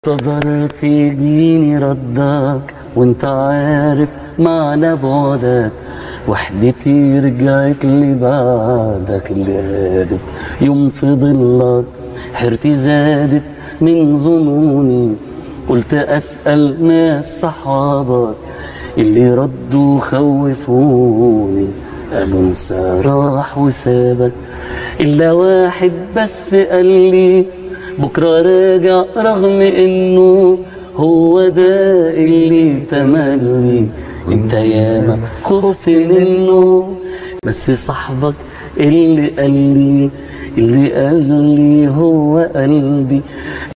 انتظرت يجيني ردك وانت عارف معنى بعدك وحدتي رجعت لي بعدك اللي غابت يوم في ضلك حيرتي زادت من ظنوني قلت أسأل ناس صحابك اللي ردوا خوفوني قالوا انسى راح وسابك إلا واحد بس قال لي بكرة راجع رغم إنه هو ده اللي تملي انت ياما خفت منه بس صاحبك اللي قال لي اللي قال لي هو قلبي